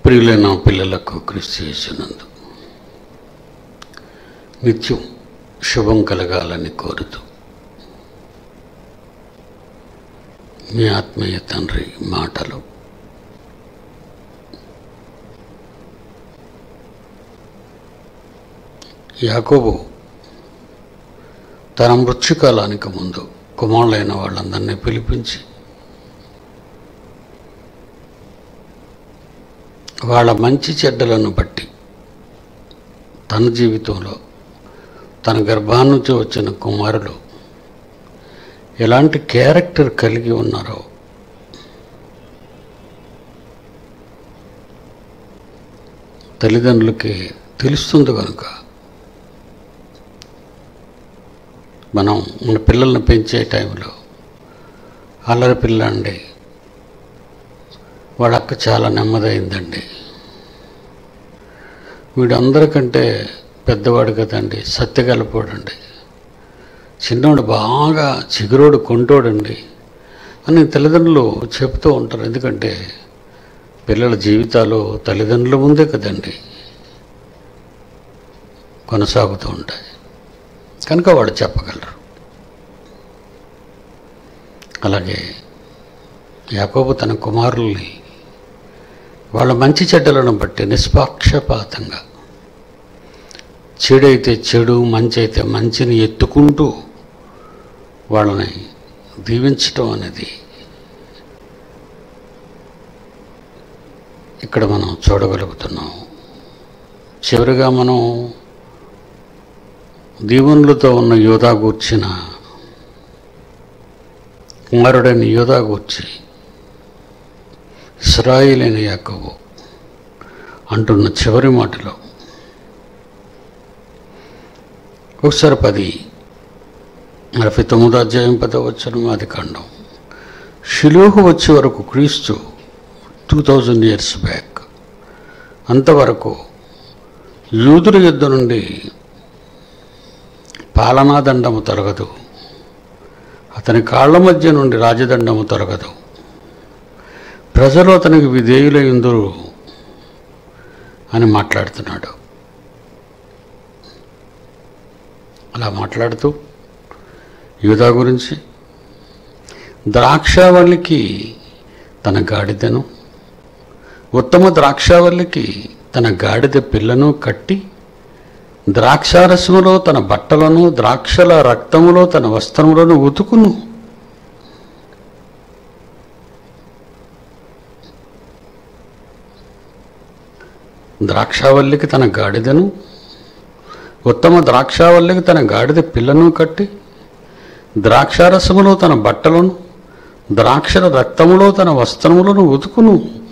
ప్రియులైన పిల్లలకు క్రీస్తు చేసినందు నిత్యం శుభం కలగాలని కోరుతూ మీ ఆత్మీయ తండ్రి మాటలు యాకోబు తన మృత్యుకాలానికి ముందు కుమారులైన వాళ్ళందరినీ పిలిపించి వాళ్ళ మంచి చెడ్డలను బట్టి తన జీవితంలో తన గర్భాన్ని నుంచి వచ్చిన కుమారులు ఎలాంటి క్యారెక్టర్ కలిగి ఉన్నారో తల్లిదండ్రులకి తెలుస్తుంది కనుక మనం మన పిల్లల్ని పెంచే టైంలో అల్లరి పిల్ల అండి వాళ్ళ అక్క చాలా నెమ్మదైందండి వీడందరికంటే పెద్దవాడు కదండి సత్యగలపోడండి చిన్నోడు బాగా చిగురోడు కొంటోడండి అని తల్లిదండ్రులు చెప్తూ ఉంటారు ఎందుకంటే పిల్లల జీవితాలు తల్లిదండ్రుల ముందే కదండి కొనసాగుతూ ఉంటాయి కనుక వాడు చెప్పగలరు అలాగే యాకోబు తన కుమారుల్ని వాళ్ళ మంచి చెడ్డలను బట్టి నిష్పాక్షపాతంగా చెడైతే చెడు మంచి అయితే మంచిని ఎత్తుకుంటూ వాళ్ళని దీవించటం అనేది ఇక్కడ మనం చూడగలుగుతున్నాం చివరిగా మనం దీవెనలతో ఉన్న యోధా గూర్చిన కుమారుడైన యోధా గూర్చి ఇస్రాయిలైన యాకోబు అంటున్న చివరి మాటలో ఒకసారి పది నలభై తొమ్మిదో అధ్యాయం పదో వచ్చిన అది ఖండం షిలోహు వచ్చే వరకు క్రీస్తు టూ థౌజండ్ ఇయర్స్ బ్యాక్ అంతవరకు యూదుల యుద్ధ నుండి పాలనాదండము తొలగదు అతని కాళ్ళ మధ్య నుండి రాజదండము తొలగదు ప్రజలు అతనికి విధేయులైందురు అని మాట్లాడుతున్నాడు అలా మాట్లాడుతూ యూదా గురించి ద్రాక్షావల్లికి తన గాడిదను ఉత్తమ ద్రాక్షావల్లికి తన గాడిద పిల్లను కట్టి ద్రాక్షారసములో తన బట్టలను ద్రాక్షల రక్తములో తన వస్త్రములను ఉతుకును ద్రాక్షావల్లికి తన గాడిదను ఉత్తమ ద్రాక్షావల్లికి తన గాడిద పిల్లను కట్టి ద్రాక్షారసములో తన బట్టలను ద్రాక్షల రక్తములో తన వస్త్రములను ఉతుకును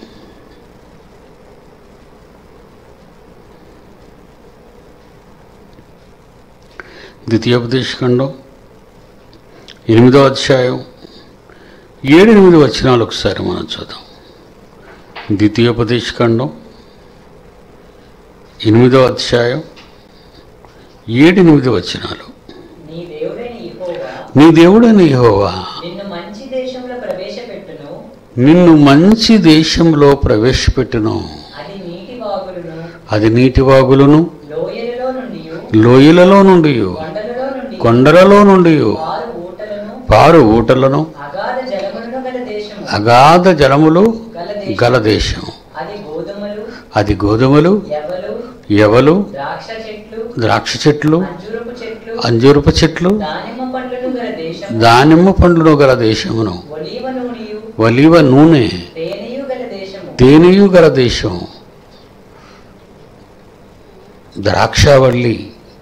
ద్వితీయోపదేశఖండం ఎనిమిదో అధ్యాయం ఏడు ఎనిమిది వచనాలు ఒకసారి మనం చూద్దాం ద్వితీయోపదేశఖండం ఎనిమిదో అధ్యాయం ఏడు ఎనిమిది వచనాలు నీ దేవుడైన యెహోవా నీ దేవుడైన యెహోవా నిన్ను మంచి దేశంలో ప్రవేశపెట్టును నిన్ను మంచి దేశంలో ప్రవేశపెట్టును అది నీటి వాగులను అది నీటి వాగులను లోయలలో నుండి లోయలలో నుండి కొండలలో నుండి కొండలలో నుండి వారు ఊటలను పారు ఊటలను అగాధ జలములను గల దేశము అగాధ జలములు గల దేశం గల దేశం అది గోధుమలు అది గోధుమలు ఎవలు ఎవలు ద్రాక్ష చెట్లు ద్రాక్ష చెట్లు అంజూరపు చెట్లు అంజూరపు చెట్లు దానిమ్మ పండ్లను గల దేశం దానిమ్మ పండ్లను గల దేశమును ఒలీవ నూనెయు ఒలివ నూనె తేనెయు గల దేశము తేనెయు గల దేశం ద్రాక్షావల్లి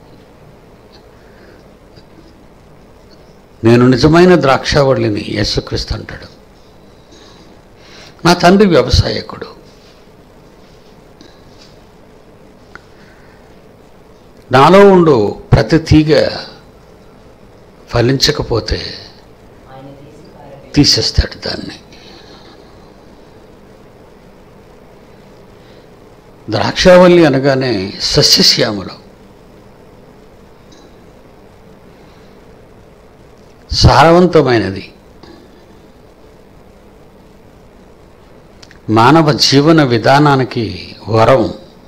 నేను నిజమైన ద్రాక్షావల్లిని యేసుక్రీస్తు అంటాడు నా తండ్రి వ్యవసాయకుడు నాలో ఉండు ప్రతి తీగ ఫలించకపోతే ఆయన తీసి పారవేయును. తీసేస్తాడు దాన్ని ద్రాక్షావల్లి అనగానే సస్యశ్యామలం సారవంతమైనది మానవ జీవన విధానానికి వరం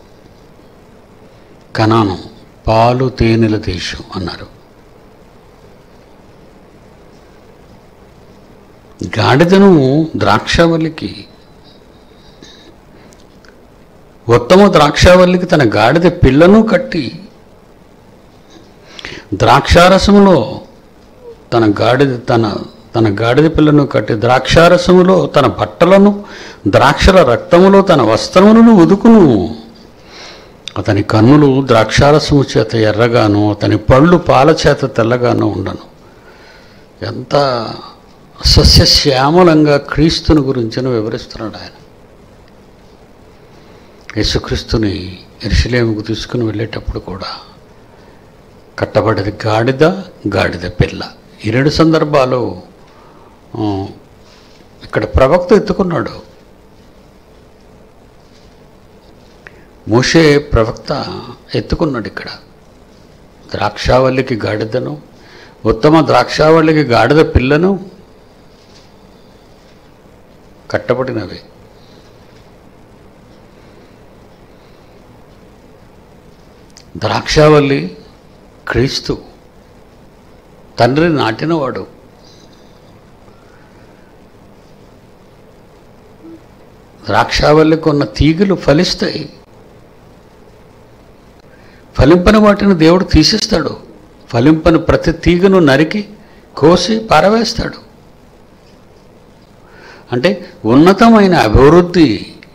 కణాను పాలు తేనెల దేశం అన్నారు గాడిదను ద్రాక్షావల్లికి ఉత్తమ ద్రాక్షావల్లికి తన గాడిద పిల్లను కట్టి ద్రాక్షారసములో తన గాడిద తన తన గాడిద పిల్లను కట్టి ద్రాక్షారసములో తన బట్టలను ద్రాక్షల రక్తములో తన వస్త్రములను ఉదుకును అతని కన్నులు ద్రాక్షారసము చేత ఎర్రగాను అతని పళ్ళు పాల చేత తెల్లగాను ఉండను ఎంత సస్యశ్యామలంగా క్రీస్తుని గురించిన వివరిస్తున్నాడు ఆయన యేసుక్రీస్తుని ఎరుసలేముకు తీసుకుని వెళ్ళేటప్పుడు కూడా కట్టబడేది గాడిద గాడిద పిల్ల ఈ రెండు సందర్భాలు ఆ, ఇక్కడ ప్రవక్త ఎత్తుకున్నాడు మోషే ప్రవక్త ఎత్తుకున్నాడు ఇక్కడ ద్రాక్షావల్లికి గాడిదను ఉత్తమ ద్రాక్షావల్లికి గాడిద పిల్లను కట్టబడినవి ద్రాక్షావల్లి క్రీస్తు తండ్రి నాటినవాడు ద్రాక్షావల్లికి ఉన్న తీగలు ఫలిస్తాయి ఫలింపని వాటిని దేవుడు తీసేస్తాడు ఫలింపని ప్రతి తీగను నరికి కోసి పారవేస్తాడు అంటే ఉన్నతమైన అభివృద్ధి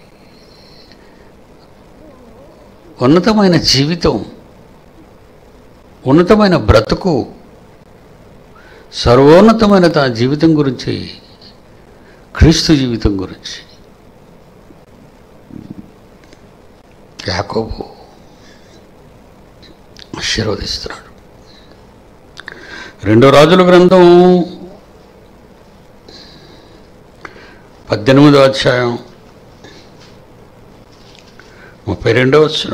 ఉన్నతమైన జీవితం ఉన్నతమైన బ్రతుకు సర్వోన్నతమైన తన జీవితం గురించి క్రీస్తు జీవితం గురించి యాకోబు ఆశీర్వదిస్తున్నాడు రెండో రాజుల గ్రంథం పద్దెనిమిదో అధ్యాయం ముప్పై రెండో వచ్చిన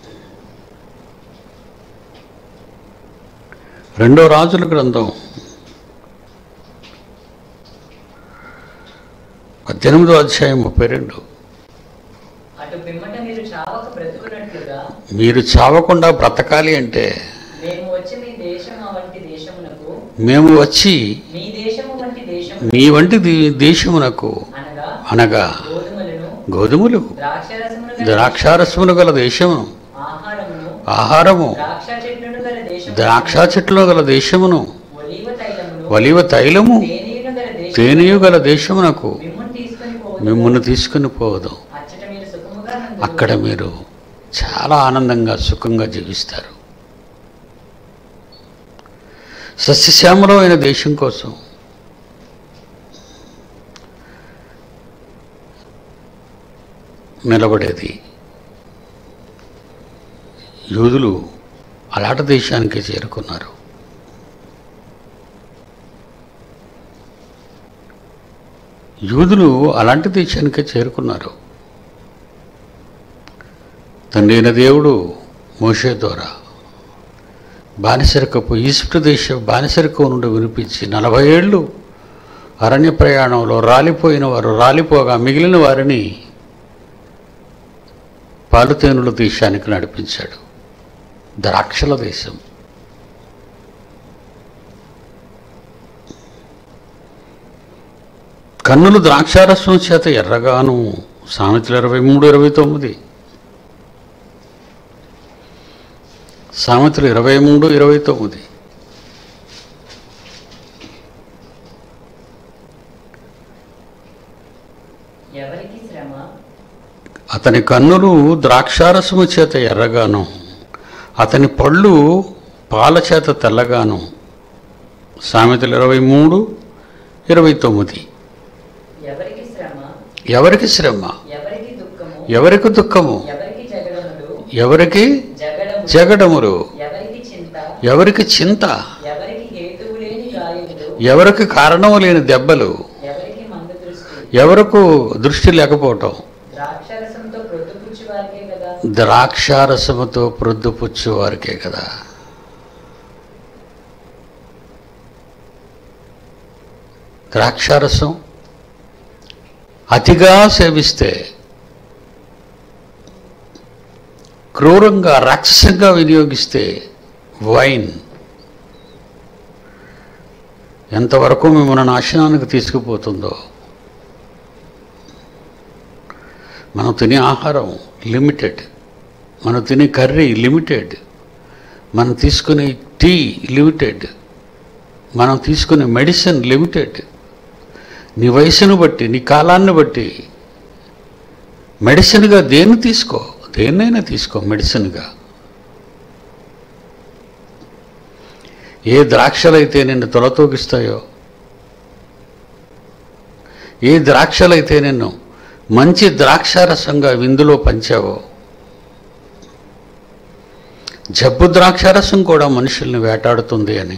రెండో రాజుల గ్రంథం పద్దెనిమిదో అధ్యాయం ముప్పై రెండు అటు పిమ్మట మీరు చావక బ్రతుకున్నట్లుగా మీరు చావకుండా బ్రతకాలి అంటే మేము వచ్చి మీ దేశము వంటి దేశమునకు మేము వచ్చి మీ దేశము వంటి దేశము మీ వంటి ది- దేశమునకు అనగా అనగా గోధుమలను గోధుమలు ద్రాక్షరసమును గల ద్రాక్షారసమును గల దేశమును ఆహారమును ఆహారము ద్రాక్ష చెట్లను గల దేశము ద్రాక్ష చెట్లు గల దేశమును ఒలీవ తైలమును ఒలివ తైలము తేనీయును గల దేశము తేనెయు గల దేశమునకు మిమ్మును తీసుకొని పోదు మిమ్మల్ని తీసుకుని పోదు అచ్చట మీరు సుఖముగా నందురు. అక్కడ మీరు చాలా ఆనందంగా సుఖంగా జీవిస్తారు సస్యశ్యామలమైన దేశం కోసం నిలబడేది యూదులు అలాంటి దేశానికి చేరుకున్నారు యూదులు అలాంటి దేశానికే చేరుకున్నారు తండ్రి అయిన దేవుడు మోషే ద్వారా బానిసరికపు ఈజిప్ట్ దేశ బానిసరికం నుండి వినిపించి నలభై ఏళ్ళు అరణ్య ప్రయాణంలో రాలిపోయిన వారు రాలిపోగా మిగిలిన వారిని పాలుతేనుల దేశానికి నడిపించాడు ద్రాక్షల దేశం కన్నులు ద్రాక్షారసం చేత ఎర్రగాను సామెతలు ఇరవై మూడు ఇరవై తొమ్మిది సామెతలు ఇరవై మూడు ఇరవై తొమ్మిది ఎవరికి శ్రమ అతని కన్నులు ద్రాక్షారసము చేత ఎర్రగాను అతని పళ్ళు పాల చేత తెల్లగాను సామెతలు ఇరవై మూడు ఇరవై తొమ్మిది ఎవరికి శ్రమ ఎవరికి శ్రమ ఎవరికి దుఃఖము ఎవరికి దుఃఖము ఎవరికి జగడములు ఎవరికి జగడము జగడములు ఎవరికి చింత ఎవరికి చింత ఎవరికి హేతువు లేని గాయములు ఎవరికి కారణము లేని దెబ్బలు ఎవరికి మంద దృష్టి ఎవరకు దృష్టి లేకపోవటం ద్రాక్షరసంతో ప్రొద్దుపుచ్చు వారికే కదా ద్రాక్షారసముతో ప్రొద్దుపుచ్చు వారికే కదా ద్రాక్షారసం అతిగా సేవిస్తే క్రూరంగా రాక్షసంగా వినియోగిస్తే వైన్ ఎంతవరకు మిమ్మల్ని నాశనానికి తీసుకుపోతుందో మనం తినే ఆహారం లిమిటెడ్ మనం తినే కర్రీ లిమిటెడ్ మనం తీసుకునే టీ లిమిటెడ్ మనం తీసుకునే మెడిసిన్ లిమిటెడ్ నీ వయసును బట్టి నీ కాలాన్ని బట్టి మెడిసిన్గా దేన్ని తీసుకో దేన్నైనా తీసుకో మెడిసిన్గా ఏ ద్రాక్షలైతే నిన్ను తొలతూగిస్తాయో ఏ ద్రాక్షలైతే నిన్ను మంచి ద్రాక్షారసంగా విందులో పంచావో జబ్బు ద్రాక్షారసం కూడా మనుషుల్ని వేటాడుతుంది అని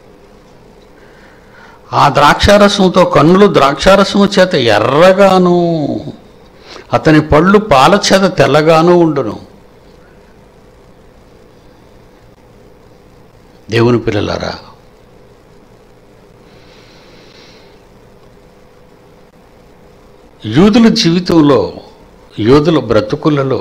ఆ ద్రాక్షారసంతో కన్నులు ద్రాక్షారసము చేత ఎర్రగాను అతని పళ్ళు పాల చేత తెల్లగాను ఉండును దేవుని పిల్లలారా యూదుల జీవితంలో యూదుల బ్రతుకులలో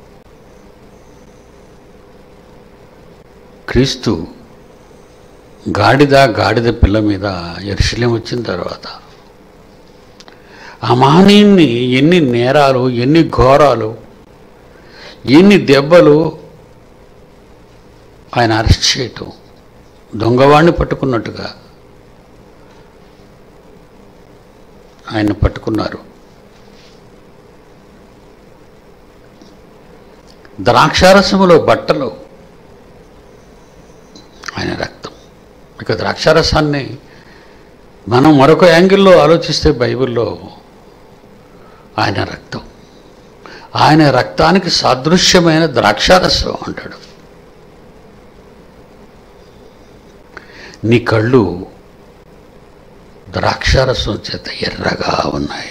క్రీస్తు గాడిద గాడిద పిల్ల మీద ఎరుశల్యం వచ్చిన తర్వాత ఆ మహనీయుణ్ణి ఎన్ని నేరాలు ఎన్ని ఘోరాలు ఎన్ని దెబ్బలు ఆయన అరెస్ట్ చేయటం దొంగవాణ్ణి పట్టుకున్నట్టుగా ఆయన పట్టుకున్నారు ద్రాక్షారసములో బట్టలు ఆయన రక్తం ఇక ద్రాక్షారసాన్ని మనం మరొక యాంగిల్లో ఆలోచిస్తే బైబిల్లో ఆయన రక్తం ఆయన రక్తానికి సాదృశ్యమైన ద్రాక్షారసం అంటాడు నీ కళ్ళు ద్రాక్షారసం చేత ఎర్రగా ఉన్నాయి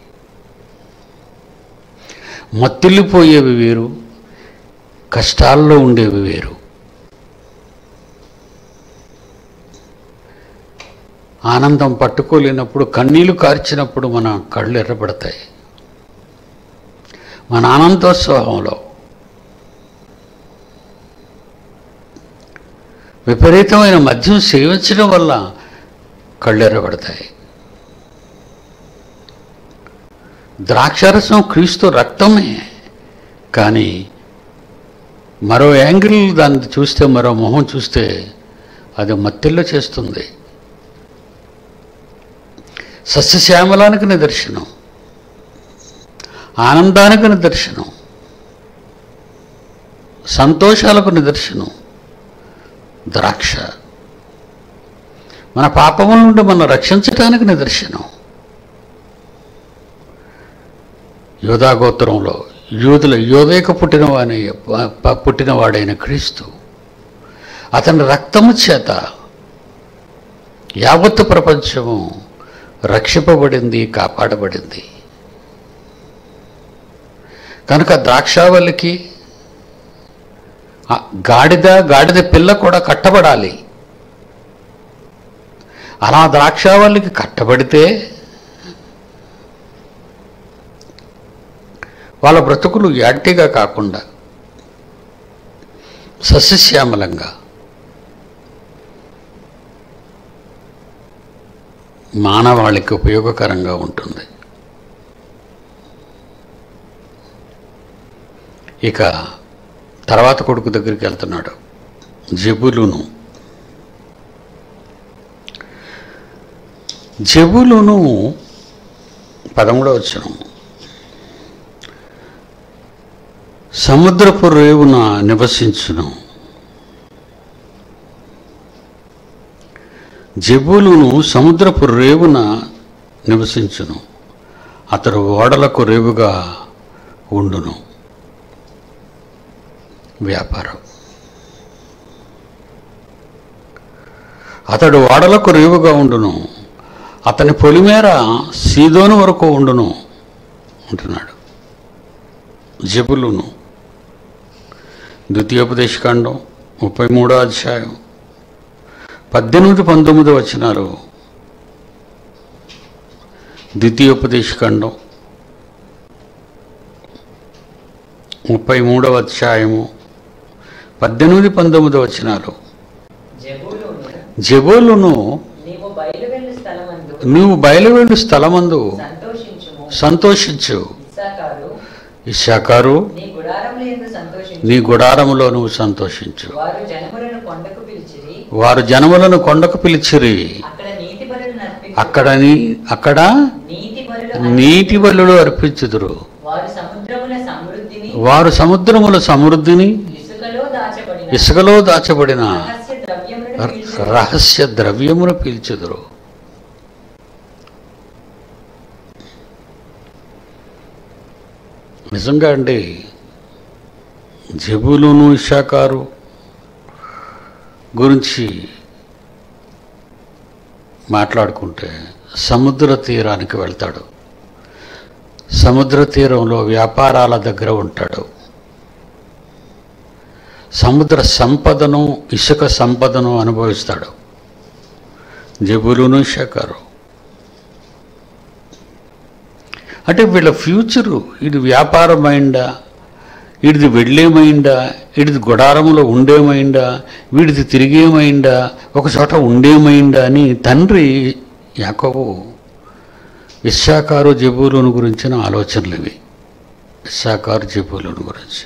మత్తిల్లిపోయేవి వేరు కష్టాల్లో ఉండేవి వేరు ఆనందం పట్టుకోలేనప్పుడు కన్నీళ్లు కార్చినప్పుడు మన కళ్ళు ఎర్రబడతాయి మన ఆనందోత్సవంలో విపరీతమైన మద్యం సేవించడం వల్ల కళ్ళు ఎర్రబడతాయి ద్రాక్షారసం క్రీస్తు రక్తమే కానీ మరో యాంగిల్ దాన్ని చూస్తే మరో మొహం చూస్తే అది మత్తిల్లో చేస్తుంది సస్యశ్యామలానికి నిదర్శనం ఆనందానికి నిదర్శనం సంతోషాలకు నిదర్శనం ద్రాక్ష మన పాపముల నుండి మనం రక్షించటానికి నిదర్శనం యోధాగోత్రంలో యూదుల యోధేక పుట్టినవాని పుట్టినవాడైన క్రీస్తు అతని రక్తము చేత యావత్తు ప్రపంచము రక్షింపబడింది కాపాడబడింది కనుక ద్రాక్షావల్లికి ఆ గాడిద గాడిద పిల్ల కూడా కట్టబడాలి అలా ద్రాక్షావల్లికి కట్టబడితే వాళ్ళ బ్రతుకులు యాక్టిగా కాకుండా సస్యశ్యామలంగా మానవాళికి ఉపయోగకరంగా ఉంటుంది ఇక తర్వాత కొడుకు దగ్గరికి వెళ్తున్నాడు జబులును జబులును పదమూడవ వచ్చిన సముద్రపు రేవున నివసించును జబులును సముద్రపు రేవున నివసించును అతడు ఓడలకు రేవుగా ఉండును వ్యాపారం అతడు ఓడలకు రేవుగా ఉండును అతని పొలిమేర సీదోను వరకు ఉండును అంటున్నాడు జబులును ద్వితీయోపదేశకాండం ముప్పై మూడో అధ్యాయం పద్దెనిమిది పంతొమ్మిది వచనాలు ద్వితీయోపదేశకాండం ముప్పై మూడవ అధ్యాయము పద్దెనిమిది పంతొమ్మిది వచనాలు జబూలును జబోలును నీవు బయలువెళ్ళు స్థలమందు నువ్వు బయలువెళ్ళు స్థలమందు సంతోషించుము సంతోషించు ఇస్సాకారు ఇషాకారు నీ గుడారముల యందు సంతోషించు నీ గుడారములో నువ్వు సంతోషించు వారు జనములను కొండకు పిలిచిరి వారు జనములను కొండకు పిలిచిరి అక్కడ నీతి బలులు నర్పించు అక్కడ నీ అక్కడ నీతి బలులు నీటి బలులు అర్పించుదురు వారు సముద్రముల సమృద్ధిని వారు సముద్రముల సమృద్ధిని ఇసుకలో దాచబడిన ఇసుకలో దాచబడిన రహస్య ద్రవ్యములను పీల్చును. రహస్య ద్రవ్యమును పీల్చుదురు నిజంగా అండి జబులును ఇషాకారు గురించి మాట్లాడుకుంటే సముద్ర తీరానికి వెళ్తాడు సముద్ర తీరంలో వ్యాపారాల దగ్గర ఉంటాడు సముద్ర సంపదను ఇసుక సంపదను అనుభవిస్తాడు జబులును షకారు అంటే వీళ్ళ ఫ్యూచరు ఇది వ్యాపారమైందా వీడిది వెళ్ళేమైందా వీడిది గుడారంలో ఉండేమైందా వీడిది తిరిగేమైందా ఒక చోట ఉండేమైందా అని తండ్రి యాకోబు ఇస్సాకారు జబూలును గురించిన ఆలోచనలు ఇవి ఇస్సాకారు జబూలును గురించి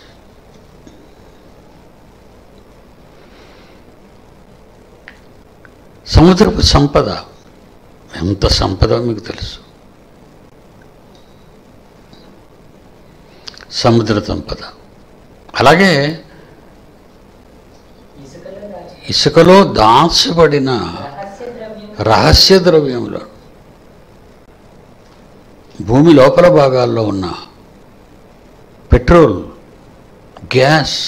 సముద్రపు సంపద ఎంత సంపద మీకు తెలుసు సముద్ర సంపద అలాగే ఇసుకలో దాచి ఇసుకలో దాచబడిన రహస్య ద్రవ్యం రహస్య ద్రవ్యములు భూమి లోపల భాగాల్లో ఉన్న పెట్రోల్ గ్యాస్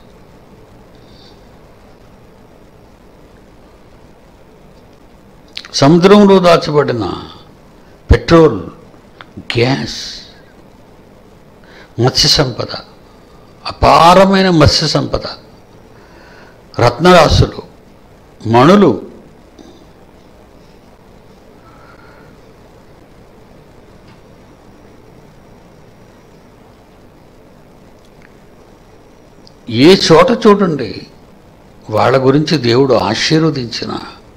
సముద్రంలో దాచబడిన పెట్రోల్ గ్యాస్ మత్స్య సంపద అపారమైన మత్స్య సంపద రత్నరాశులు మణులు ఏ చోట చూడండి వాళ్ళ గురించి దేవుడు ఆశీర్వదించిన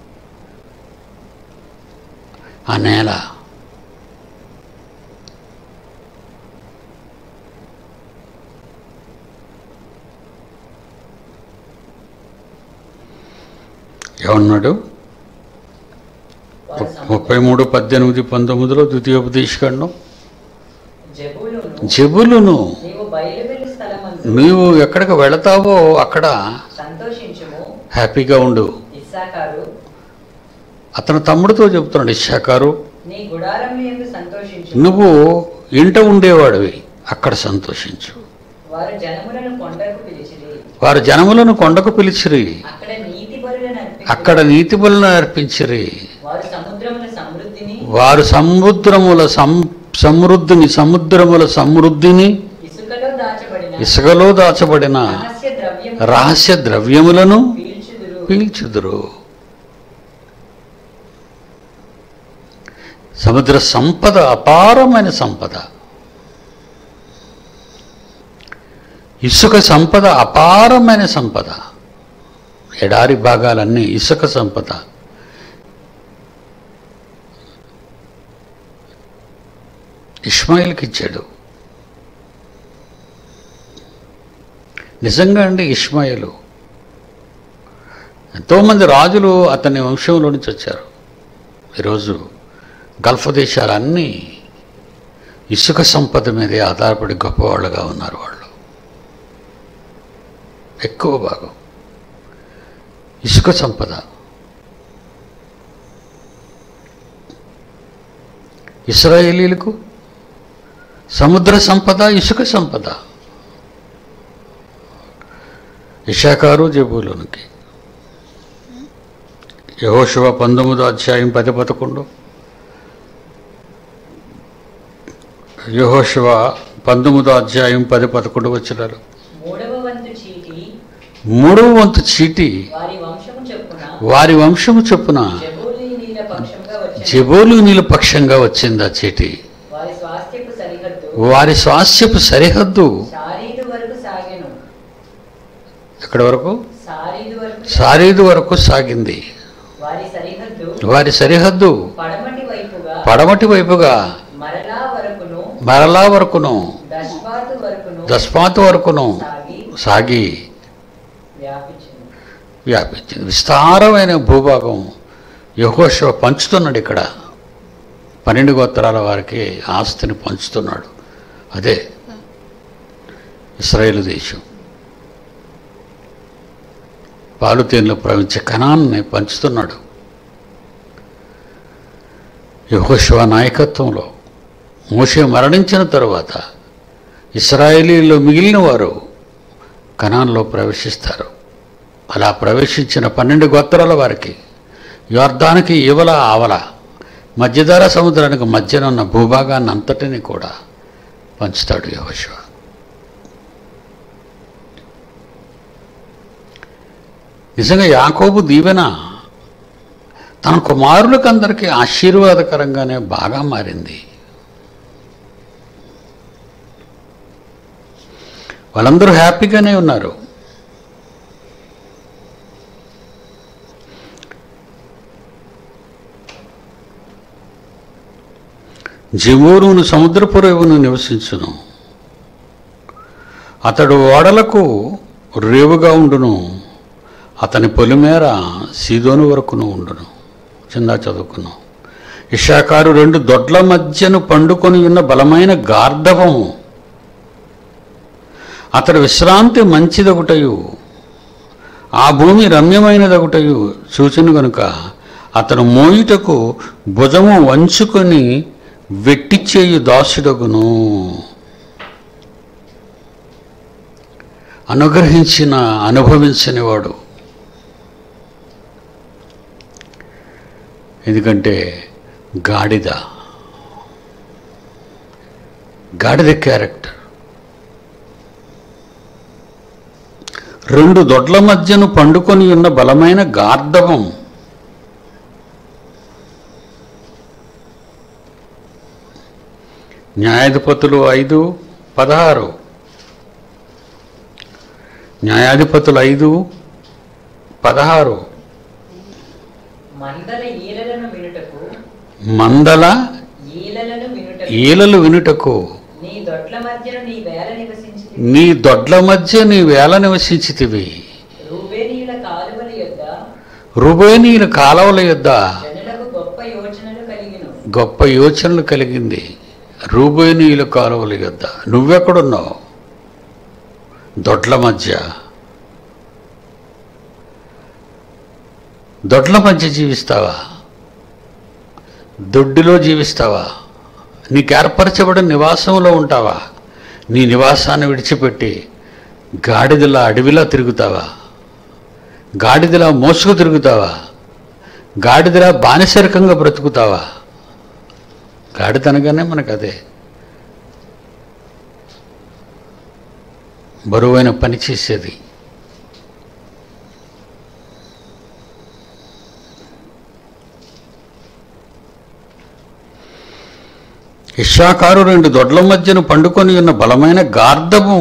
ఆ నేల ఏమన్నాడు వారు సముద్ర- ముప్పై మూడు పద్దెనిమిది పంతొమ్మిదిలో ద్వితీయోపదేశకాండం జబూలును జబులును నీవు బయలువెళ్ళు స్థలమందు నీవు ఎక్కడికి వెళతావో అక్కడ సంతోషించుము హ్యాపీగా ఉండు ఇస్సాకారు అతను తమ్ముడితో చెప్తున్నాడు ఇషాకారు నీ గుడారముల యందు సంతోషించు నువ్వు ఇంట ఉండేవాడివి అక్కడ సంతోషించు వారు జనములను కొండకు పిలిచిరి వారు జనములను కొండకు పిలిచిరి అక్కడ నీతి బలులను అర్పించురు. అక్కడ నీతి బలులను అర్పించిరి వారు సముద్రముల సమృద్ధిని వారు సముద్రముల సం సమృద్ధిని సముద్రముల సమృద్ధిని ఇసుకలో దాచబడిన ఇసుకలో దాచబడిన రహస్య ద్రవ్యం రహస్య ద్రవ్యములను పీల్చుదురు పీల్చుదురు సముద్ర సంపద అపారమైన సంపద ఇసుక సంపద అపారమైన సంపద ఎడారి భాగాలన్నీ ఇసుక సంపద ఇస్మాయిల్కి ఇచ్చాడు నిజంగా అండి ఇస్మాయిలు ఎంతోమంది రాజులు అతని వంశంలో నుంచి వచ్చారు ఈరోజు గల్ఫ్ దేశాలన్నీ ఇసుక సంపద మీదే ఆధారపడి గొప్పవాళ్ళుగా ఉన్నారు వాళ్ళు ఎక్కువ భాగం ఇసుక సంపద ఇస్రాయేలీలకు సముద్ర సంపద ఇసుక సంపద ఇషాకారు జబూలోనికి యహోశివ పంతొమ్మిదో అధ్యాయం పది పదకొండు యహోశివ పంతొమ్మిదో అధ్యాయం పది పదకొండు వచ్చినారు మూడవ వంతు చీటి మూడవ వంతు చీటి వారి వంశము చెప్పున వారి వంశము చొప్పున జబూలీనీల పక్షంగా వచ్చిన జబోలునీల పక్షంగా వచ్చింది ఆ చీటి వారి స్వాస్థ్యపు సరిహద్దు వారి స్వాస్థ్యపు సరిహద్దు శారీదు వరకు ఎక్కడి వరకు సారీదు వరకు సారీదు వరకు సాగింది వారి సరిహద్దు వారి సరిహద్దు పడమటి వైపుగా పడమటి వైపుగా మరలా వరకును మరలా వరకును దష్పాతు వరకును దస్మాత్ వరకును సాగి సాగి వ్యాపించింది వ్యాపించింది విస్తారమైన భూభాగం యహోశివ పంచుతున్నాడు ఇక్కడ పన్నెండు గోత్రాల వారికి ఆస్తిని పంచుతున్నాడు అదే ఇస్రాయేల్ దేశం పాలుతేన్లో ప్రవహించే కణాన్ని పంచుతున్నాడు యహోశివ నాయకత్వంలో మోషే మరణించిన తరువాత ఇస్రాయేలీలో మిగిలిన వారు కణాల్లో ప్రవేశిస్తారు అలా ప్రవేశించిన పన్నెండు గోత్రాల వారికి యోర్ధానికి ఇవల ఆవల మధ్యధర సముద్రానికి మధ్యన ఉన్న భూభాగాన్ని అంతటిని కూడా పంచుతాడు యహోశివ నిజంగా యాకోబు దీవెన తన కుమారులకు అందరికీ ఆశీర్వాదకరంగానే బాగా మారింది వాళ్ళందరూ హ్యాపీగానే ఉన్నారు జిమూరును సముద్రపురేవును నివసించును అతడు ఓడలకు రేవుగా ఉండును అతని పొలిమేర సీదోను వరకును ఉండును చిందా చదువుకున్నాం ఇషాకారు రెండు దొడ్ల మధ్యను పండుకొని ఉన్న బలమైన గార్ధవము అతడు విశ్రాంతి మంచిదొకటయు ఆ భూమి రమ్యమైనదొకటయు సూచన గనుక అతను మోయుటకు భుజము వంచుకొని వెట్టిచేయు దాసుడగును అనుగ్రహించిన అనుభవించని వాడు ఎందుకంటే గాడిద గాడిద క్యారెక్టర్ రెండు దొడ్ల మధ్యను పండుకొని ఉన్న బలమైన గార్ధవం న్యాయాధిపతులు ఐదు పదహారు న్యాయాధిపతులు ఐదు పదహారు మందల ఈలలను వినుటకు మందల ఈలలను వినుటకు ఈలలు వినుటకు నీ దొడ్ల మధ్యను నీ వేల నివసించి నీ దొడ్ల మధ్య నీ వేల నివసించితివి రూబేనీయుల కాలువల యొద్ద రుబేనీల కాలవల యొద్ద జనులకు గొప్ప యోచనలు కలిగిను గొప్ప యోచనలు కలిగింది రూబేనీయుల కాలువల యొద్ద నువ్వెక్కడున్నావు దొడ్ల మధ్య దొడ్ల మధ్య జీవిస్తావా దొడ్డిలో జీవిస్తావా నీకు ఏర్పరచబడిన నివాసంలో ఉంటావా నీ నివాసాన్ని విడిచిపెట్టి గాడిదలా అడవిలా తిరుగుతావా గాడిదలా మోసుకు తిరుగుతావా గాడిదలా బానిసరికంగా బ్రతుకుతావా గాడిద అనగానే మనకు అదే బరువైన పని చేసేది ఇషాకారు రెండు దొడ్ల మధ్యను పండుకొని ఉన్న బలమైన గార్ధము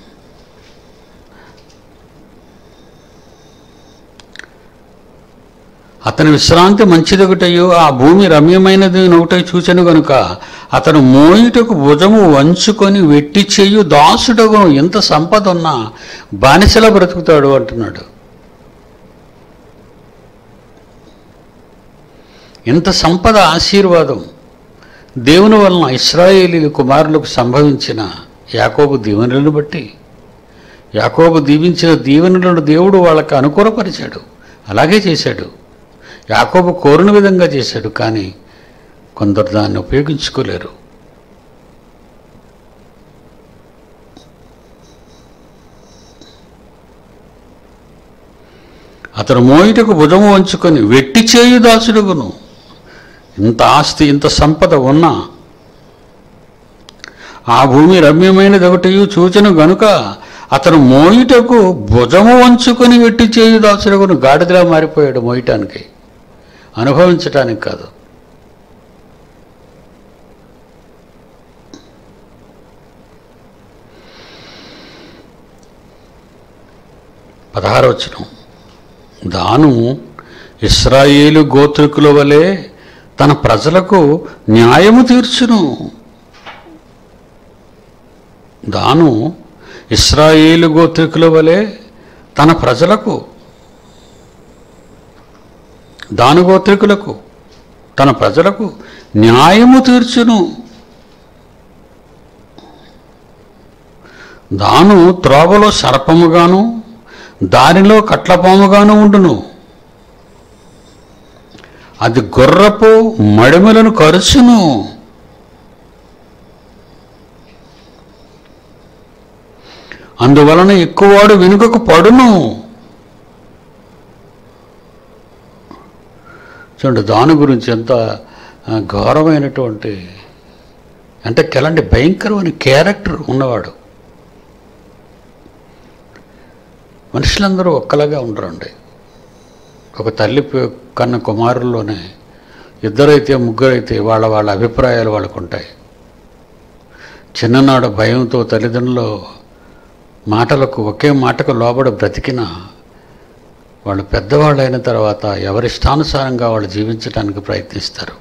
అతని విశ్రాంతి మంచిదొకటయో ఆ భూమి రమ్యమైనది నొకటై చూచెను గనుక అతను మోయుటకు భుజము వంచుకొని వెట్టి చెయ్యు దాసుడగు ఎంత సంపద ఉన్నా బానిసలా బ్రతుకుతాడు అంటున్నాడు ఎంత సంపద ఆశీర్వాదం దేవుని వలన ఇస్రాయేలీల కుమారులకు సంభవించిన యాకోబు దీవెనలను బట్టి యాకోబు దీవించిన దీవెనలను దేవుడు వాళ్ళకి అనుకూలపరిచాడు అలాగే చేశాడు యాకోబు కోరిన విధంగా చేశాడు కానీ కొందరు దాన్ని ఉపయోగించుకోలేరు అతను మోయిటకు భుజము వంచుకొని వెట్టి చేయు దాసుడుగును ఇంత ఆస్తి ఇంత సంపద ఉన్నా ఆ భూమి రమ్యమైనది ఒకటి చూచను గనుక అతను మోయుటకు భుజము వంచుకొని వెట్టి చేయు దాసుడుగును గాడిదలా మారిపోయాడు మోయటానికి అనుభవించటానికి కాదు పదహారవచనం దాను ఇస్రాయేలు గోత్రికుల వలె తన ప్రజలకు న్యాయము తీర్చును దాను ఇస్రాయేలు గోత్రికుల వలె తన ప్రజలకు దాను గోత్రికులకు తన ప్రజలకు న్యాయము తీర్చును దాను త్రోవలో సర్పముగాను దారిలో కట్లపాముగాను ఉండును అది గుర్రపు మడిమలను కరుచును అందువలన ఎక్కువవాడు వెనుకకు పడును చూడండి దాని గురించి ఎంత ఆ, ఘోరమైనటువంటి అంటే ఎలాంటి భయంకరమైన క్యారెక్టర్ ఉన్నవాడు మనుషులందరూ ఒక్కలాగా ఉండరండి ఒక తల్లి పి- కన్న కుమారుల్లోనే ఇద్దరైతే ముగ్గురైతే వాళ్ళ వాళ్ళ అభిప్రాయాలు వాళ్ళకు ఉంటాయి చిన్ననాడు భయంతో తల్లిదండ్రులు మాటలకు ఒకే మాటకు లోబడి బ్రతికిన వాళ్ళు పెద్దవాళ్ళు అయిన తర్వాత ఎవరిష్టానుసారంగా వాళ్ళు జీవించడానికి ప్రయత్నిస్తారు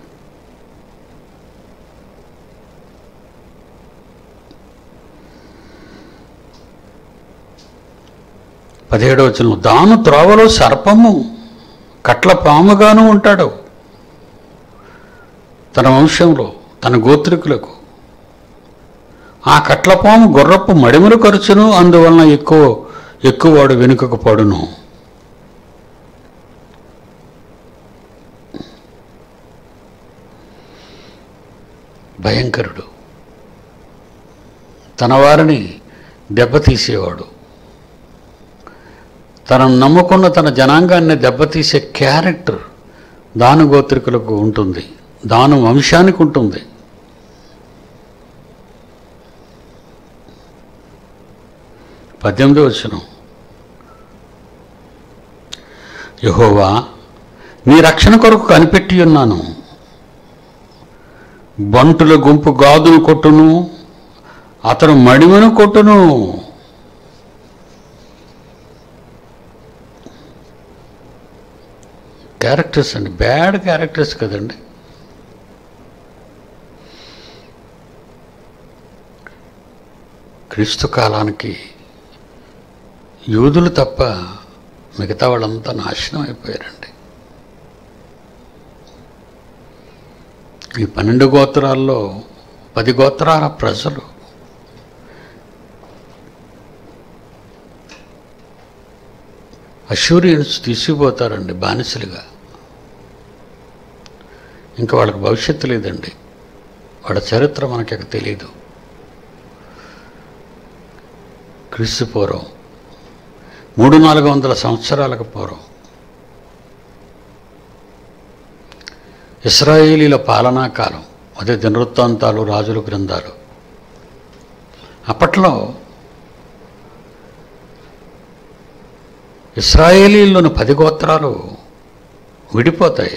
పదిహేడవ వచనం దాను త్రోవలో సర్పము కట్ల పాముగాను ఉంటాడు తన వంశంలో తన గోత్రికులకు ఆ కట్లపాము గుర్రపు మడిమలు ఖర్చును అందువలన ఎక్కువ ఎక్కువవాడు వెనుకకు పడును భయంకరుడు తన వారిని దెబ్బతీసేవాడు తనను నమ్ముకున్న తన జనాంగాన్ని దెబ్బతీసే క్యారెక్టర్ దాను గోత్రికులకు ఉంటుంది దాను వంశానికి ఉంటుంది పద్దెనిమిది వచ్చిన యహోవా నీ రక్షణ కొరకు కనిపెట్టి ఉన్నాను బంటుల గుంపు గాదును కొట్టును అతను మడిమను కొట్టును క్యారెక్టర్స్ అండి బ్యాడ్ క్యారెక్టర్స్ కదండి క్రీస్తు కాలానికి యూదులు తప్ప మిగతా వాళ్ళంతా నాశనం అయిపోయారండి ఈ పన్నెండు గోత్రాల్లో పది గోత్రాల ప్రజలు అష్యూరియన్స్ తీసిపోతారండి బానిసలుగా ఇంకా వాళ్ళకి భవిష్యత్తు లేదండి వాళ్ళ చరిత్ర మనకి తెలియదు క్రీస్తు పూర్వం మూడు నాలుగు వందల సంవత్సరాలకు పూర్వం ఇస్రాయేలీల పాలనా కాలం అదే దినవృత్తాంతాలు రాజుల గ్రంథాలు అప్పట్లో ఇస్రాయేలీల్లోని పది గోత్రాలు విడిపోతాయి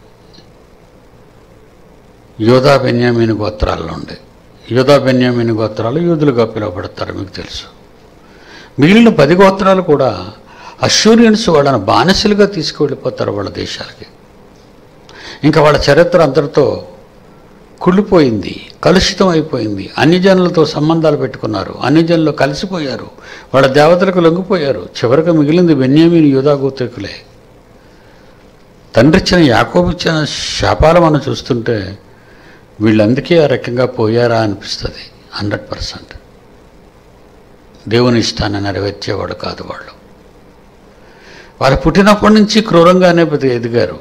యోధా బెన్యామీని గోత్రాల్లో ఉండే యోధా బెన్యామీని గోత్రాలు యూదులుగా పిలువబడతారు మీకు తెలుసు మిగిలిన పది గోత్రాలు కూడా అష్యూరియన్స్ వాళ్ళని బానిసలుగా తీసుకువెళ్ళిపోతారు వాళ్ళ దేశాలకి ఇంకా వాళ్ళ చరిత్ర అందరితో కుళ్ళిపోయింది కలుషితం అయిపోయింది అన్ని జనులతో సంబంధాలు పెట్టుకున్నారు అన్ని జనులు కలిసిపోయారు వాళ్ళ దేవతలకు లొంగిపోయారు చివరికి మిగిలింది బెన్యామీని యూదా గోత్రికులే తండ్రి ఇచ్చిన యాకోబిచ్చిన శాపాలు మనం చూస్తుంటే వీళ్ళందుకే ఆ రకంగా పోయారా అనిపిస్తుంది హండ్రెడ్ పర్సెంట్ దేవుని ఇష్టాన్ని నెరవేర్చేవాడు కాదు వాళ్ళు వారు పుట్టినప్పటి నుంచి క్రూరంగానే బతి ఎదిగారు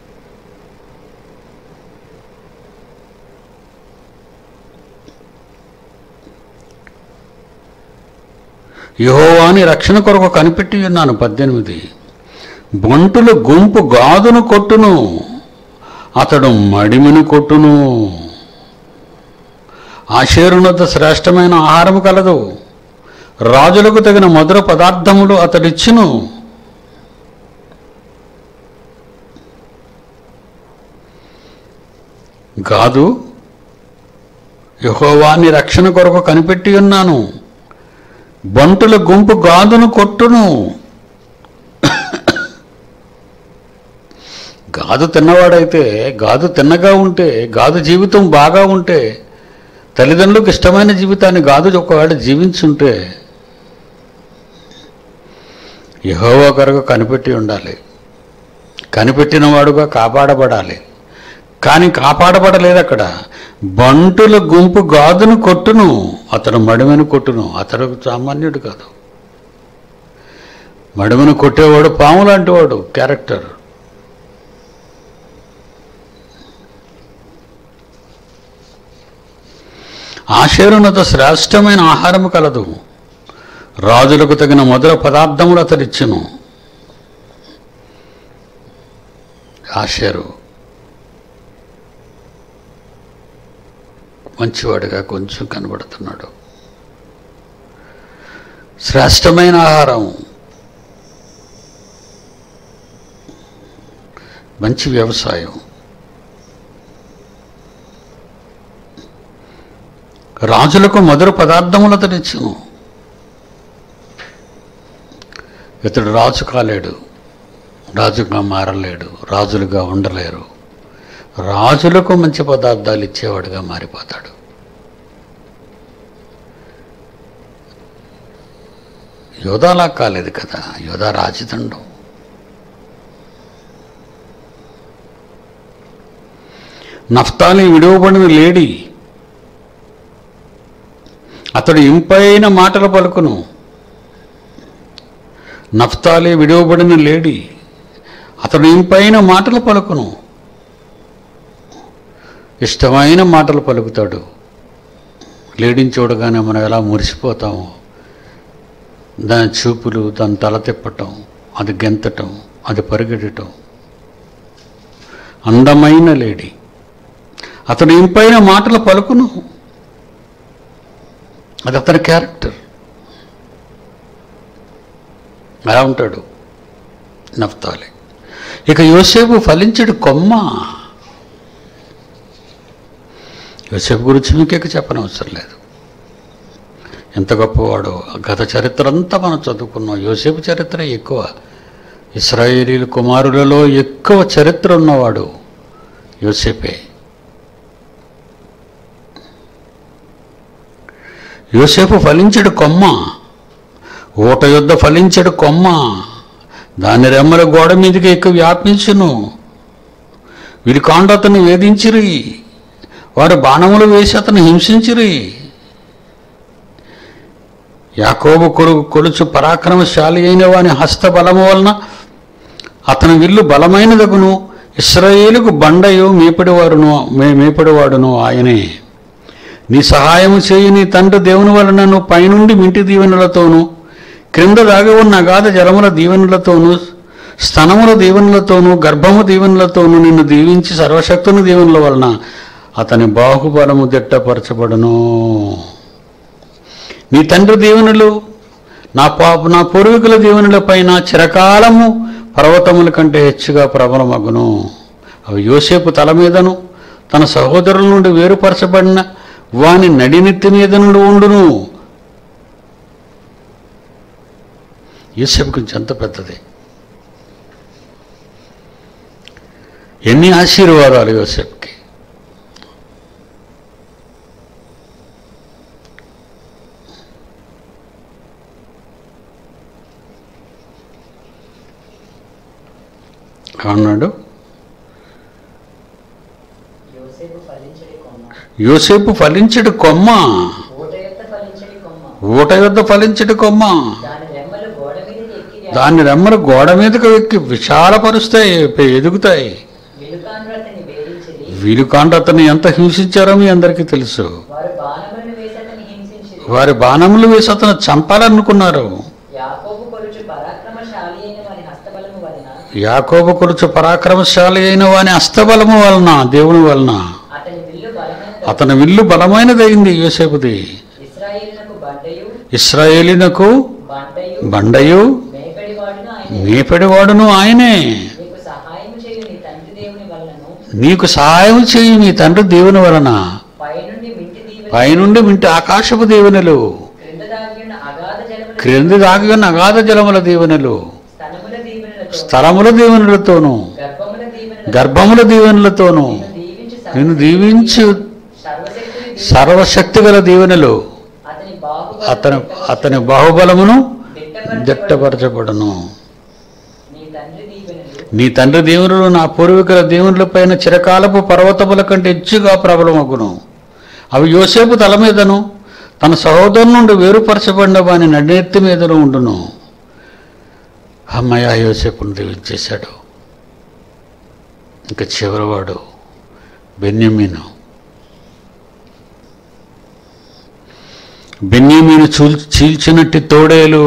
యహోవాని రక్షణ కొరకు కనిపెట్టి ఉన్నాను పద్దెనిమిది బంటుల గుంపు గాదును కొట్టును అతడు మడిమిని కొట్టును ఆశేరునత శ్రేష్టమైన ఆహారము కలదు రాజులకు తగిన మధుర పదార్థములు అతడిచ్చును గాదు యహోవాని రక్షణ కొరకు కనిపెట్టి ఉన్నాను బంటుల గుంపు గాదును కొట్టును గాదు తిన్నవాడైతే గాదు తిన్నగా ఉంటే గాదు జీవితం బాగా ఉంటే తల్లిదండ్రులకు ఇష్టమైన జీవితాన్ని గాదు ఒకవేళ జీవించుంటే యహోవా కొరకు కనిపెట్టి ఉండాలి కనిపెట్టిన వాడుగా కాపాడబడాలి కానీ కాపాడబడలేదు అక్కడ బంటుల గుంపు గాదును కొట్టును అతడు మడిమని కొట్టును అతడు సామాన్యుడు కాదు మడిమను కొట్టేవాడు పాము లాంటి వాడు క్యారెక్టర్ ఆశేరునత శ్రేష్టమైన ఆహారము కలదు రాజులకు తగిన మొదల పదార్థములు అతడిచ్చును ఆశేరు మంచివాడిగా కొంచెం కనబడుతున్నాడు శ్రేష్టమైన ఆహారం మంచి వ్యవసాయం రాజులకు మధుర పదార్థములు అతనిచ్చును ఇతడు రాజు కాలేడు రాజుగా మారలేడు రాజులుగా ఉండలేరు రాజులకు మంచి పదార్థాలు ఇచ్చేవాడుగా మారిపోతాడు యోధాలా కాలేదు కదా యోధా రాజదండం నఫ్తాలి విడువబడిన లేడీ అతడు ఇంపైన మాటలు పలుకును నఫ్తాలి విడువబడిన లేడీ అతడు ఇంపైన మాటలు పలుకును ఇష్టమైన మాటలు పలుకుతాడు లేడీని చూడగానే మనం ఎలా మురిసిపోతామో దాని చూపులు దాని తల తిప్పటం అది గెంతటం అది పరిగెట్టడం అందమైన లేడీ అతడు ఇంపైన మాటలు పలుకును అది అతని క్యారెక్టర్ అలా ఉంటాడు నఫ్తాలి ఇక యోసేపు ఫలించడు కొమ్మ యోసేపు గురించి మీకు ఇక చెప్పనవసరం లేదు ఎంత గొప్పవాడో గత చరిత్ర అంతా మనం చదువుకున్నాం యోసేపు చరిత్ర ఎక్కువ ఇస్రాయేలీల కుమారులలో ఎక్కువ చరిత్ర ఉన్నవాడు యోసేపే యోసేపు ఫలించడు కొమ్మ ఊట యుద్ధ ఫలించడు కొమ్మ దాని రెమ్మల గోడ మీదకి ఎక్కువ వ్యాపించును వీరి కాండ అతను వేధించిరి వారు బాణములు వేసి అతను హింసించిరి యాకోబు కొడుకు కొలుచు పరాక్రమశాలి అయిన వాని హస్త బలము వలన అతని విల్లు బలమైనదగును ఇస్రాయేలుకు బండయు మేపడివారును మే మేపడివాడును ఆయనే నీ సహాయము చేయి నీ తండ్రి దేవుని వలన నువ్వు పైనుండి మింటి దీవెనలతోనూ క్రింద దాగి ఉన్న అగాధ జలముల దీవెనలతోనూ స్తనముల దీవెనలతోనూ గర్భము దీవెనలతోనూ నిన్ను దీవించి సర్వశక్తుని దీవెనల వలన అతని బాహుబలము దిట్టపరచబడును నీ తండ్రి దీవెనలు నా పాప నా పూర్వీకుల దీవెనల పైన చిరకాలము పర్వతముల కంటే హెచ్చుగా ప్రబలమగును అవి యోసేపు తల మీదను తన సహోదరుల నుండి వేరుపరచబడిన వాని నడినెత్తి మీద నుండి ఉండును యోసేపు గురించి ఎంత పెద్దది ఎన్ని ఆశీర్వాదాలు యోసేపుకి అన్నాడు యోసేపు ఫలించడి కొమ్మ యోసేపు ఫలించడు కొమ్మ ఊట యొక్క ఫలించడి కొమ్మ ఊట యొద్ద ఫలించడు కొమ్మ దాని రెమ్మలు గోడ మీదకి ఎక్కి దాని రెమ్మలు గోడ మీదకు ఎక్కి విశాలపరుస్తాయి పె- ఎదుగుతాయి వెలుకాండ్రు అతన్ని వేధించిరి వీలుకాండ అతన్ని ఎంత హింసించారో మీ అందరికీ తెలుసు వారు బాణములను వేసి అతన్ని హింసించిరి వారి బాణములు వేసి అతను చంపాలనుకున్నారు యాకోబు కొలుచు పరాక్రమశాలి అయిన వారి హస్తబలము వలన యాకోబు కొలుచు పరాక్రమశాలి అయిన వాని అస్తబలము వలన దేవుని వలన అతని విల్లు బలమైన అతని విల్లు బలమైనదైంది యోసేపుది ఇస్రాయేలునకు బండయు ఇస్రాయేలీనకు బండయు బండయు మేపడివాడును ఆయన మేపడివాడును ఆయనే నీకు సహాయం చేయు నీ తండ్రి దేవుని వలనను నీకు సహాయం చేయి నీ తండ్రి దేవుని వలన పైనుండి మింటి దీవెన పైనుండి మింటి ఆకాశపు దీవెనలు క్రింద దాగిన అగాధ జలముల క్రింది దాగి ఉన్న అగాధ జలముల దీవెనలు స్తనముల దీవెనలతో స్థలముల దీవెనలతోనూ గర్భముల దీవెనలతో దీవెనలు గర్భముల దీవెనలతోనూ నిన్ను నిన్ను దీవించు దీవించు సర్వశక్తుని దీవెన సర్వశక్తి గల దీవెనలు అతని బాహుబలం అతని అతని బాహుబలమును దిట్టపరచబడు. దిట్టపరచబడును నీ తండ్రి దీవెనలు నీ తండ్రి దేవునులు నా పూర్వీకుల దేవునుల పైన చిరకాలపు పర్వతముల కంటే హెచ్చుగా ప్రబలమగును అవి యోసేపు తల మీదను తన సహోదరు నుండి వేరుపరచబడిన వాని నడినెత్తి మీదను ఉండును అమ్మయ్య యోసేపును దీవించేశాడు ఇంకా చివరివాడు బెన్యమీను బెన్యమీను చూల్ చీల్చినట్టి తోడేలు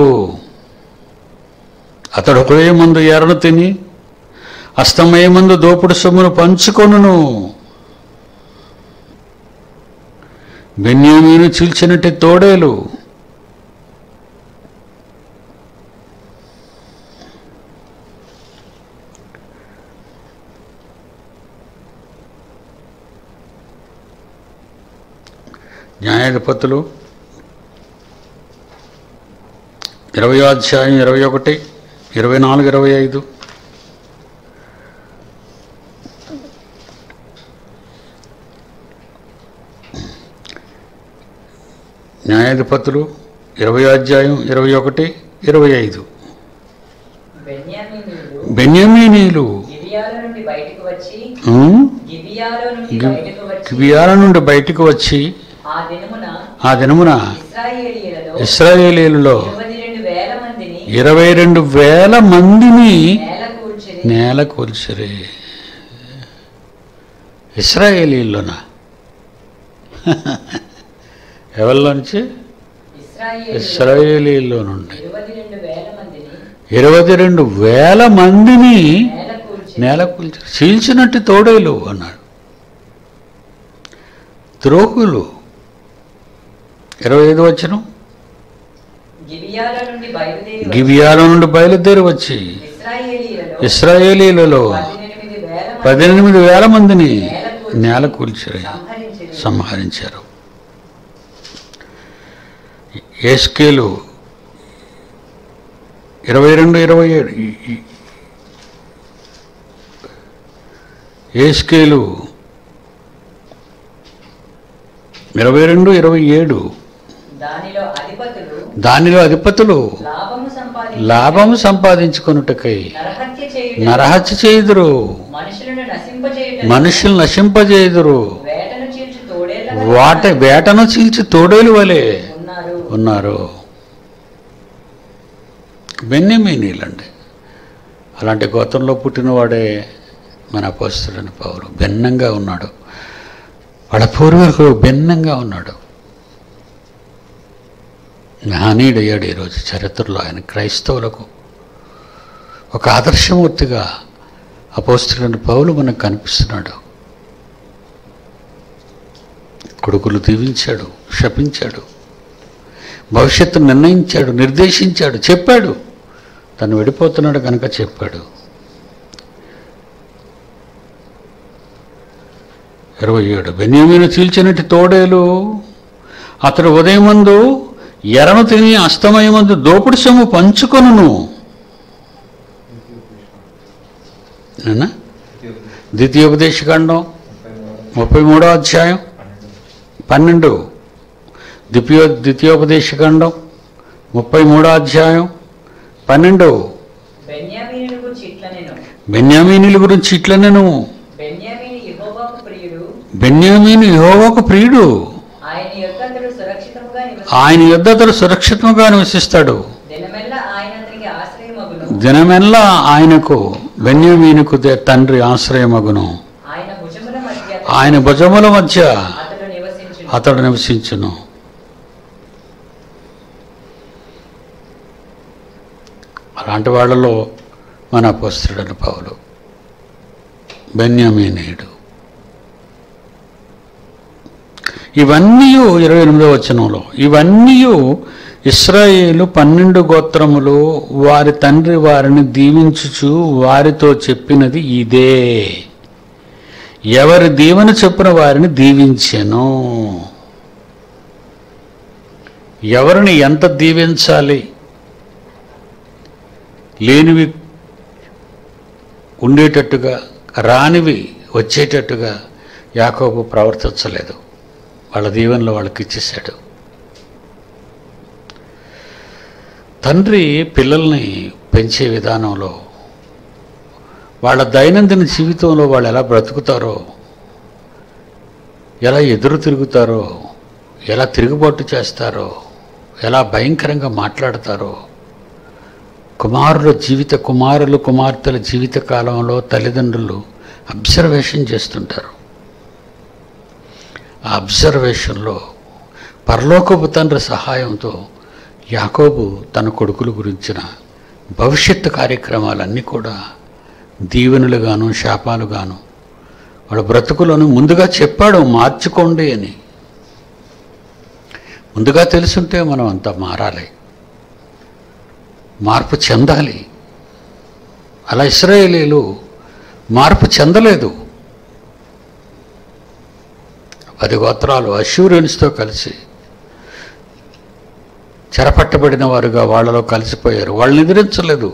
అతడు హృదయమందు ఎరను తిని అస్తమయమందు దోపుడు సొమ్మును పంచుకొనును బెన్యామీను చీల్చినట్టు తోడేలు న్యాయాధిపతులు ఇరవై అధ్యాయం ఇరవై ఒకటి ఇరవై నాలుగు ఇరవై ఐదు న్యాయాధిపతులు ఇరవై అధ్యాయం ఇరవై ఒకటి ఇరవై ఐదు బెన్యామీనీయులు బెన్యమీనీలు గిబియాల నుండి బయటకు వచ్చి ఉమ్, గిబియాలో నుండి గి- బయటకు వచ్చి గిబియాల నుండి బయటికి వచ్చి ఆ దినమున ఆ దినమున ఇస్రాయేలీయులలో ఇస్రాయేలీలలో ఇరవై రెండు వేల మందిని ఇరవై రెండు వేల మందిని నేల కూల్చిరి నేల కూల్చిరి ఇస్రాయేలీల్లోనా ఎవరిలోంచి ఇస్రాయేలీయులు ఇస్రాయేలీల్లో నుండి ఇరవై రెండు వేల మందిని ఇరవై రెండు వేల మందిని నేల కూల్చి నేల కూల్చారు చీల్చినట్టు తోడేలు అన్నాడు ద్రోహులు ఇరవై ఐదు వచ్చిన గిబియాల నుండి బయలుదేరి వచ్చి గిబియాల నుండి బయలుదేరి వచ్చి ఇస్రాయేలీయులలో ఇస్రాయేలీలలో పద్దెనిమిది వేల మంది పద్దెనిమిది వేల మందిని నేల కూల్చారు సంహరించిరి సంహరించారు ఏస్కేలు ఇరవై రెండు ఇరవై ఏడు ఈ- ఈ- ఏస్కేలు ఇరవై రెండు ఇరవై ఏడు దానిలో అధిపతులు దానిలో అధిపతులు లాభము సంపాదించి లాభము సంపాదించుకొనుటకై నరహత్య చేయుట నరహత్య చేయుదురు మనుషులను నశింపజేయుట మనుషులు నశింపజేయుదురు వేటను చీల్చు తోడేళ్ల వాట వేటను చీల్చి తోడేలు వలె ఉన్నారు ఉన్నారు బెన్నెమీనీలండి అలాంటి గోత్రంలో పుట్టినవాడే మన అపోస్తుడని పౌరు భిన్నంగా ఉన్నాడు వాళ్ళ పూర్వీకులు భిన్నంగా ఉన్నాడు మహనీయుడయ్యాడు ఈరోజు చరిత్రలో ఆయన క్రైస్తవులకు ఒక ఆదర్శమూర్తిగా అపోస్తుడని పౌలు మనకు కనిపిస్తున్నాడు కొడుకులు దీవించాడు శపించాడు భవిష్యత్తు నిర్ణయించాడు నిర్దేశించాడు చెప్పాడు తను వెళ్ళిపోతున్నాడు కనుక చెప్పాడు ఇరవై ఏడు బెన్యామీను చీల్చినట్టు తోడేలు అతడు ఉదయమందు ఎరను తిని అస్తమయమందు దోపుడు సొమ్ము పంచుకొనును నేనా ద్వితీయోపదేశకాండం ముప్పై మూడో అధ్యాయం పన్నెండు ద్వితీయ ద్వితీయోపదేశకాండం ముప్పై మూడో అధ్యాయం పన్నెండు బెన్యామీను గురించి ఇట్లా నేను బెన్యామీనుల గురించి ఇట్లా నేను బెన్యామీని యెహోవాకు ప్రియుడు బెన్యామీను యెహోవాకు ప్రియుడు ఆయన యొక్క అతడు సురక్షితముగా నివసి ఆయన యుద్ధ అతడు సురక్షితంగా నివసిస్తాడు దినమెల్ల ఆయన అతనికి ఆశ్రయమగును దినమెల్లా ఆయనకు బెన్యామీనుకు దే- తండ్రి ఆశ్రయమగును ఆయన భుజముల మధ్య ఆయన భుజముల మధ్య అతడు నివసించును అతడు నివసించును అలాంటి వాళ్ళలో మన అపోస్తుడని పౌలు బెన్యామీనీయుడు ఇవన్నీ ఇరవై ఎనిమిదో వచనంలో ఇవన్నీ ఇస్రాయేలు పన్నెండు గోత్రములు వారి తండ్రి వారిని దీవించుచు వారితో చెప్పినది ఇదే ఎవరి దీవెన చొప్పున వారిని దీవించెను ఎవరిని ఎంత దీవించాలి లేనివి ఉండేటట్టుగా రానివి వచ్చేటట్టుగా యాకోబు ప్రవర్తించలేదు వాళ్ళ దీవెనలో వాళ్ళకి ఇచ్చేశాడు తండ్రి పిల్లల్ని పెంచే విధానంలో వాళ్ళ దైనందిన జీవితంలో వాళ్ళు ఎలా బ్రతుకుతారో ఎలా ఎదురు తిరుగుతారో ఎలా తిరుగుబాటు చేస్తారో ఎలా భయంకరంగా మాట్లాడతారో కుమారుల జీవిత కుమారులు కుమార్తెల జీవిత కాలంలో తల్లిదండ్రులు అబ్జర్వేషన్ చేస్తుంటారు ఆ అబ్జర్వేషన్లో పరలోకపు తండ్రి సహాయంతో యాకోబు తన కొడుకుల గురించిన భవిష్యత్తు కార్యక్రమాలన్నీ కూడా దీవెనలుగాను శాపాలుగాను వాళ్ళ బ్రతుకులను ముందుగా చెప్పాడు మార్చుకోండి అని ముందుగా తెలుసుంటే మనం అంతా మారాలి మార్పు చెందాలి అలా ఇస్రాయేలీలు మార్పు చెందలేదు పది గోత్రాలు అశ్యూరియన్స్తో కలిసి చెరపట్టబడిన వారుగా వాళ్ళలో కలిసిపోయారు వాళ్ళని ఎదిరించలేదు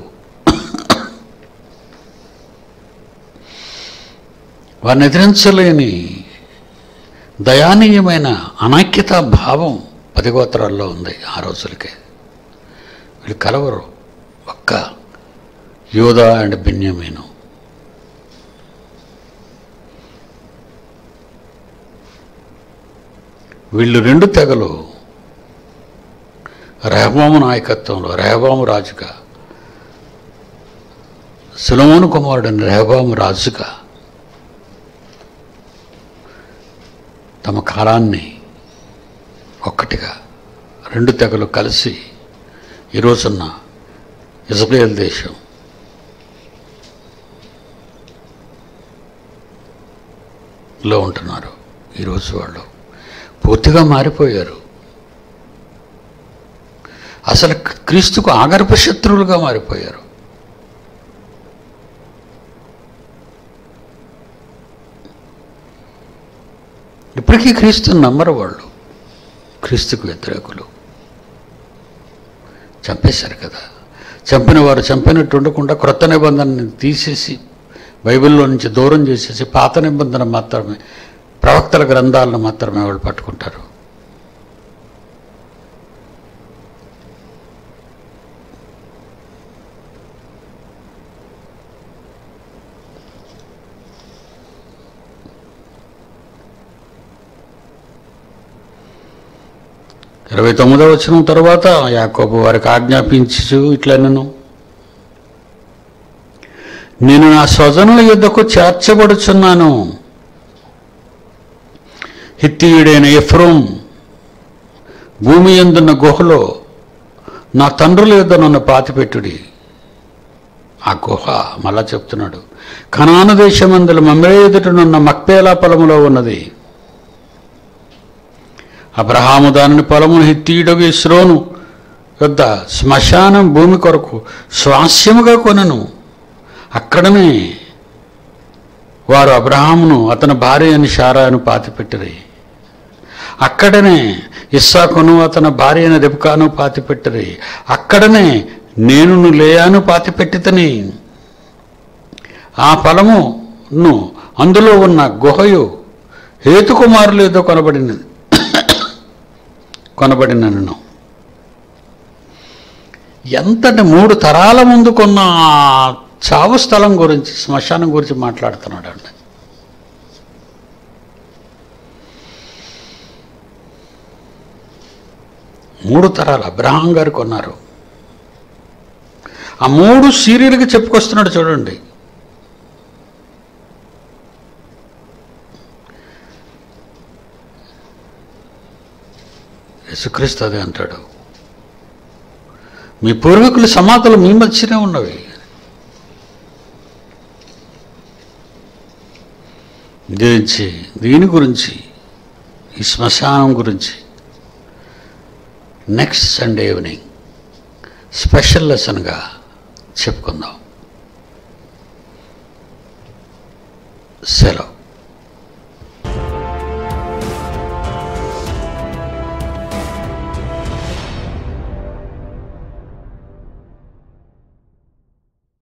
వారిని ఎదిరించలేని దయానీయమైన అనైక్యతా భావం పది గోత్రాల్లో ఉంది ఆ రోజులకే వీళ్ళు కలవరు ఒక్క యోధా అండ్ బిన్యమీను వీళ్ళు రెండు తెగలు రెహబాము నాయకత్వంలో రెహబాము రాజుగా సులమోను కుమారుడైన రెహబాము రాజుగా తమ కాలాన్ని ఒక్కటిగా రెండు తెగలు కలిసి ఈరోజున్న ఇజ్రాయేల్ దేశం లో ఉంటున్నారు ఈరోజు వాళ్ళు పూర్తిగా మారిపోయారు అసలు క్రీస్తుకు ఆగర్భ శత్రువులుగా మారిపోయారు ఇప్పటికీ క్రీస్తుని నమ్మరు వాళ్ళు క్రీస్తుకు వ్యతిరేకులు చంపేశారు కదా చంపిన వారు చంపినట్టు ఉండకుండా క్రొత్త నిబంధనని తీసేసి బైబిల్లో నుంచి దూరం చేసేసి పాత నిబంధన మాత్రమే ప్రవక్తల గ్రంథాలను మాత్రమే వాళ్ళు పట్టుకుంటారు ఇరవై తొమ్మిదవ వచ్చిన తర్వాత యాకోబు వారికి ఆజ్ఞాపించు ఇట్లనను నేను నా స్వజనుల యుద్ధకు చేర్చబడుచున్నాను హిత్తీయుడైన ఎఫ్రోం భూమి ఎందున్న గుహలో నా తండ్రుల యుద్ధ నన్ను పాతిపెట్టుడి ఆ గుహ మళ్ళా చెప్తున్నాడు కనాన దేశమందుల మమ్మరే ఎదుటనున్న మక్పేలా పొలములో ఉన్నది అబ్రహాము దానిని పొలమును హిత్తీయుడగు ఇస్రోను యొద్ద శ్మశానం భూమి కొరకు స్వాస్యముగా కొనను అక్కడనే వారు అబ్రహామును అతని భార్య అని షారాను పాతిపెట్టిరి అక్కడనే ఇస్సాకును అతని భార్య అయిన రెబకాను పాతిపెట్టిరి అక్కడనే నేను లేయాను పాతిపెట్టితని ఆ ఫలమును అందులో ఉన్న గుహయు హేతుకుమారులు ఏదో కొనబడినది కొనబడినను ఎంతటి మూడు తరాల ముందు కొన్న ఆ చావు స్థలం గురించి శ్మశానం గురించి మాట్లాడుతున్నాడు అండి మూడు తరాలు అబ్రహాం గారు కొన్నారు ఆ మూడు సీరియల్గా చెప్పుకొస్తున్నాడు చూడండి యేసుక్రీస్తు అదే అంటాడు మీ పూర్వీకుల సమాధులు మీ మధ్యనే ఉన్నవి గురించి దీని గురించి ఈ శ్మశానం గురించి నెక్స్ట్ సండే ఈవినింగ్ స్పెషల్ లెసన్గా చెప్పుకుందాం సెలవు